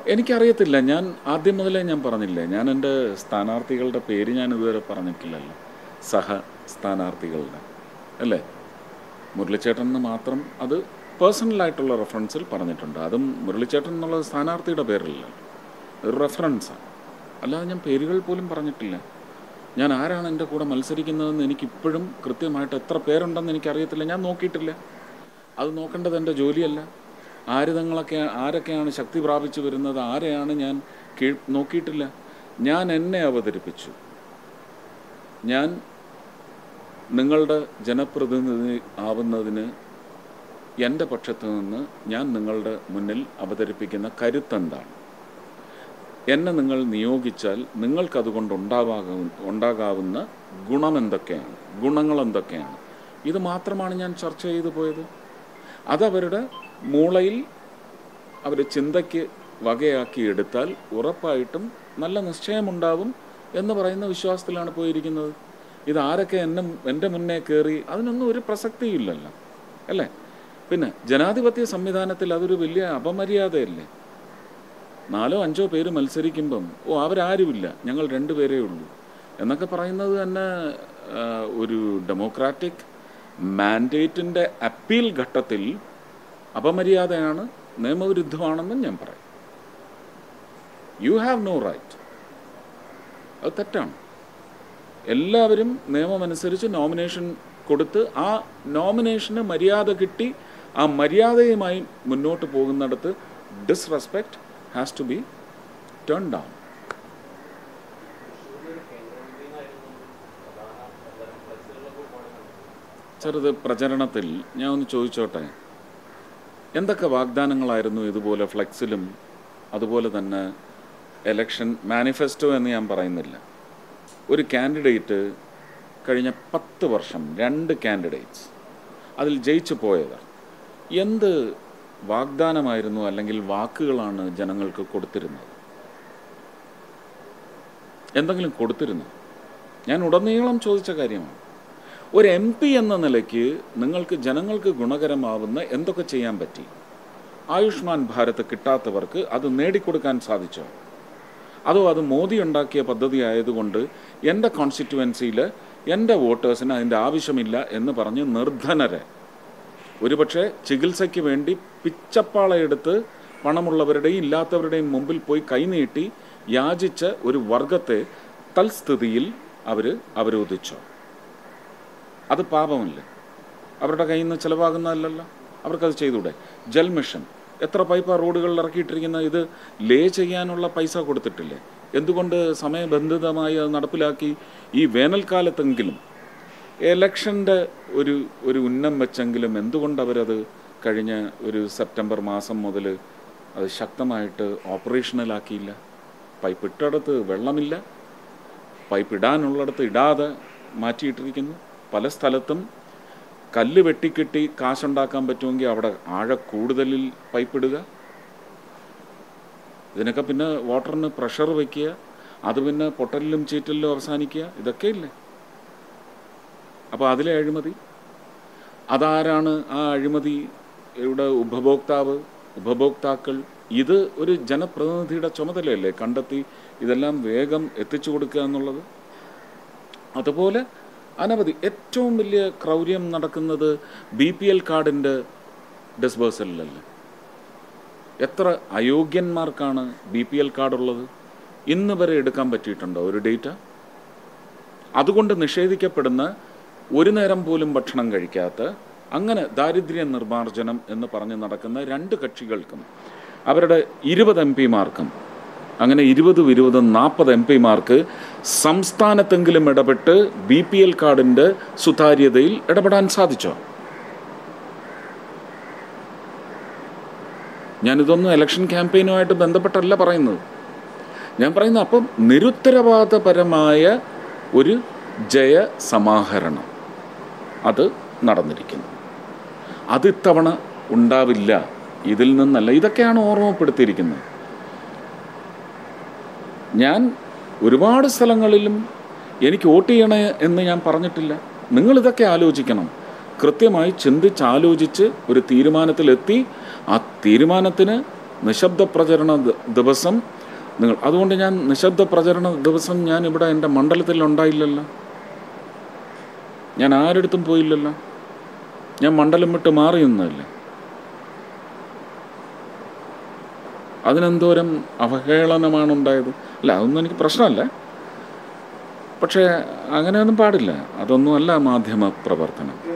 എനിക്കറിയത്തില്ല ഞാൻ ആദ്യം മുതലേ ഞാൻ പറഞ്ഞില്ലേ ഞാൻ എൻ്റെ സ്ഥാനാർത്ഥികളുടെ പേര് ഞാൻ ഇതുവരെ പറഞ്ഞിട്ടില്ലല്ലോ സഹ സ്ഥാനാർത്ഥികളുടെ അല്ലേ മുരളിച്ചേട്ടൻ എന്ന് മാത്രം അത് പേഴ്സണലായിട്ടുള്ള റെഫറൻസിൽ പറഞ്ഞിട്ടുണ്ട് അതും മുരളിച്ചേട്ടൻ എന്നുള്ള സ്ഥാനാർത്ഥിയുടെ പേരല്ല ഒരു റെഫറൻസാണ് അല്ലാതെ ഞാൻ പേരുകൾ പോലും പറഞ്ഞിട്ടില്ല ഞാൻ ആരാണ് എൻ്റെ കൂടെ മത്സരിക്കുന്നതെന്ന് എനിക്കിപ്പോഴും കൃത്യമായിട്ട് എത്ര പേരുണ്ടെന്ന് എനിക്കറിയത്തില്ല ഞാൻ നോക്കിയിട്ടില്ല അത് നോക്കേണ്ടത് എൻ്റെ ജോലിയല്ല ആരുതങ്ങളൊക്കെ ആരൊക്കെയാണ് ശക്തി പ്രാപിച്ചു വരുന്നത് ആരെയാണ് ഞാൻ കീഴ് നോക്കിയിട്ടില്ല ഞാൻ എന്നെ അവതരിപ്പിച്ചു ഞാൻ നിങ്ങളുടെ ജനപ്രതിനിധി ആവുന്നതിന് എൻ്റെ പക്ഷത്തു നിന്ന് ഞാൻ നിങ്ങളുടെ മുന്നിൽ അവതരിപ്പിക്കുന്ന കരുത്തെന്താണ് എന്നെ നിങ്ങൾ നിയോഗിച്ചാൽ നിങ്ങൾക്കതുകൊണ്ട് ഉണ്ടാവാക ഉണ്ടാകാവുന്ന ഗുണം എന്തൊക്കെയാണ് ഗുണങ്ങൾ എന്തൊക്കെയാണ് ഇത് മാത്രമാണ് ഞാൻ ചർച്ച ചെയ്തു പോയത് അതവരുടെ മൂളയിൽ അവർ ചിന്തയ്ക്ക് വകയാക്കി എടുത്താൽ ഉറപ്പായിട്ടും നല്ല നിശ്ചയമുണ്ടാവും എന്ന് പറയുന്ന വിശ്വാസത്തിലാണ് പോയിരിക്കുന്നത് ഇത് ആരൊക്കെ എന്നെ എൻ്റെ മുന്നേ കയറി അതിനൊന്നും ഒരു പ്രസക്തിയില്ലല്ലോ അല്ലേ പിന്നെ ജനാധിപത്യ സംവിധാനത്തിൽ അതൊരു വലിയ അപമര്യാദയല്ലേ നാലോ അഞ്ചോ പേര് മത്സരിക്കുമ്പം ഓ അവരാരുമില്ല ഞങ്ങൾ രണ്ടുപേരേ ഉള്ളൂ എന്നൊക്കെ പറയുന്നത് തന്നെ ആ, ഒരു ഡെമോക്രാറ്റിക് മാൻഡേറ്റിൻ്റെ അപ്പീൽ ഘട്ടത്തിൽ അപമര്യാദയാണ് നിയമവിരുദ്ധമാണെന്നും ഞാൻ പറയും യു ഹാവ് നോ റൈറ്റ് അത് തെറ്റാണ് എല്ലാവരും നിയമമനുസരിച്ച് നോമിനേഷൻ കൊടുത്ത് ആ നോമിനേഷന് മര്യാദ കിട്ടി ആ മര്യാദയുമായി മുന്നോട്ട് പോകുന്നിടത്ത് disrespect has to be turn down ചെറുത് പ്രചരണത്തിൽ ഞാൻ ഒന്ന് ചോദിച്ചോട്ടെ എന്തൊക്കെ വാഗ്ദാനങ്ങളായിരുന്നു ഇതുപോലെ ഫ്ലെക്സിലും അതുപോലെ തന്നെ എലക്ഷൻ മാനിഫെസ്റ്റോ എന്ന് ഞാൻ പറയുന്നില്ല ഒരു കാൻഡിഡേറ്റ് കഴിഞ്ഞ പത്ത് വർഷം രണ്ട് കാൻഡിഡേറ്റ്സ് അതിൽ ജയിച്ചു പോയവർ എന്ത് വാഗ്ദാനമായിരുന്നു അല്ലെങ്കിൽ വാക്കുകളാണ് ജനങ്ങൾക്ക് കൊടുത്തിരുന്നത് എന്തെങ്കിലും കൊടുത്തിരുന്നു ഞാൻ ഉടനീളം ചോദിച്ച കാര്യമാണ് ഒരു എം പി എന്ന നിലയ്ക്ക് നിങ്ങൾക്ക് ജനങ്ങൾക്ക് ഗുണകരമാവുന്ന എന്തൊക്കെ ചെയ്യാൻ പറ്റി ആയുഷ്മാൻ ഭാരത് കിട്ടാത്തവർക്ക് അത് നേടിക്കൊടുക്കാൻ സാധിച്ചോ അതോ അത് മോദി ഉണ്ടാക്കിയ പദ്ധതി ആയതുകൊണ്ട് എൻ്റെ കോൺസ്റ്റിറ്റുവൻസിയിൽ എൻ്റെ വോട്ടേഴ്സിന് അതിൻ്റെ ആവശ്യമില്ല എന്ന് പറഞ്ഞ് നിർധനരെ ഒരുപക്ഷെ ചികിത്സയ്ക്ക് വേണ്ടി പിച്ചപ്പാളയെടുത്ത് പണമുള്ളവരുടെയും ഇല്ലാത്തവരുടെയും മുമ്പിൽ പോയി കൈനീട്ടി യാചിച്ച ഒരു വർഗത്തെ തൽസ്ഥിതിയിൽ അവർ അവരോധിച്ചു അത് പാപമല്ലേ അവരുടെ കയ്യിൽ നിന്ന് ചിലവാകുന്നതല്ലല്ലോ അവർക്കത് ചെയ്തൂടെ ജൽ മിഷൻ എത്ര പൈപ്പ് റോഡുകളിൽ ഇറക്കിയിട്ടിരിക്കുന്ന ഇത് ലേ ചെയ്യാനുള്ള പൈസ കൊടുത്തിട്ടില്ലേ എന്തുകൊണ്ട് സമയബന്ധിതമായി അത് നടപ്പിലാക്കി ഈ വേനൽക്കാലത്തെങ്കിലും എലക്ഷൻ്റെ ഒരു ഒരു ഉന്നം വെച്ചെങ്കിലും എന്തുകൊണ്ട് അവരത് കഴിഞ്ഞ ഒരു സെപ്റ്റംബർ മാസം മുതൽ അത് ശക്തമായിട്ട് ഓപ്പറേഷണലാക്കിയില്ല പൈപ്പ് ഇട്ടിടത്ത് വെള്ളമില്ല പൈപ്പ് ഇടാനുള്ളിടത്ത് ഇടാതെ മാറ്റിയിട്ടിരിക്കുന്നു പല സ്ഥലത്തും കല്ല് വെട്ടിക്കെട്ടി കാശുണ്ടാക്കാൻ പറ്റുമെങ്കിൽ അവിടെ ആഴ കൂടുതലിൽ പൈപ്പ് ഇടുക ഇതിനൊക്കെ പിന്നെ വാട്ടറിന് പ്രഷർ വയ്ക്കുക അത് പിന്നെ പൊട്ടലിലും ചീറ്റലിലും അവസാനിക്കുക ഇതൊക്കെ ഇല്ലേ അപ്പോൾ അതിലെ അഴിമതി അതാരാണ് ആ അഴിമതിയുടെ ഉപഭോക്താവ് ഉപഭോക്താക്കൾ ഇത് ഒരു ജനപ്രതിനിധിയുടെ ചുമതലയല്ലേ കണ്ടെത്തി ഇതെല്ലാം വേഗം എത്തിച്ചു കൊടുക്കുക എന്നുള്ളത് അതുപോലെ അനവധി ഏറ്റവും വലിയ ക്രൗര്യം നടക്കുന്നത് ബി പി എൽ കാർഡിൻ്റെ ഡിസ്ബേഴ്സലിലല്ലേ എത്ര അയോഗ്യന്മാർക്കാണ് ബി പി എൽ കാർഡുള്ളത് ഇന്ന് വരെ എടുക്കാൻ പറ്റിയിട്ടുണ്ടോ ഒരു ഡേറ്റ അതുകൊണ്ട് നിഷേധിക്കപ്പെടുന്ന ഒരു നേരം പോലും ഭക്ഷണം കഴിക്കാത്ത അങ്ങനെ ദാരിദ്ര്യ നിർമ്മാർജ്ജനം എന്ന് പറഞ്ഞ് നടക്കുന്ന രണ്ട് കക്ഷികൾക്കും അവരുടെ ഇരുപത് എം പിമാർക്കും അങ്ങനെ ഇരുപതും ഇരുപതും നാൽപ്പത് എം പിമാർക്ക് സംസ്ഥാനത്തെങ്കിലും ഇടപെട്ട് ബി പി എൽ കാർഡിൻ്റെ സുതാര്യതയിൽ ഇടപെടാൻ സാധിച്ചോ ഞാനിതൊന്നും ഇലക്ഷൻ ക്യാമ്പയിനുമായിട്ട് ബന്ധപ്പെട്ടല്ല പറയുന്നത് ഞാൻ പറയുന്നത് അപ്പം നിരുത്തരവാദപരമായ ഒരു ജയ സമാഹരണം അത് നടന്നിരിക്കുന്നു അത് ഇത്തവണ ഉണ്ടാവില്ല ഇതിൽ നിന്നല്ല ഇതൊക്കെയാണ് ഓർമ്മപ്പെടുത്തിയിരിക്കുന്നത് ഞാൻ ഒരുപാട് സ്ഥലങ്ങളിലും എനിക്ക് വോട്ട് ചെയ്യണേ എന്ന് ഞാൻ പറഞ്ഞിട്ടില്ല നിങ്ങളിതൊക്കെ ആലോചിക്കണം കൃത്യമായി ചിന്തിച്ചാലോചിച്ച് ഒരു തീരുമാനത്തിലെത്തി ആ തീരുമാനത്തിന് നിശബ്ദ പ്രചരണ ദ- ദിവസം നിങ്ങൾ അതുകൊണ്ട് ഞാൻ നിശബ്ദ പ്രചരണ ദിവസം ഞാൻ ഇവിടെ എൻ്റെ മണ്ഡലത്തിൽ ഉണ്ടായില്ലല്ലോ ഞാൻ ആരെടുത്തും പോയില്ലല്ലോ ഞാൻ മണ്ഡലം വിട്ട് മാറി നിന്നതല്ലേ അതിനെന്തോരം അവഹേളനമാണ് ഉണ്ടായത് അല്ല അതൊന്നും എനിക്ക് പ്രശ്നമല്ല പക്ഷേ അങ്ങനെയൊന്നും പാടില്ല അതൊന്നും അല്ല മാധ്യമ പ്രവർത്തനം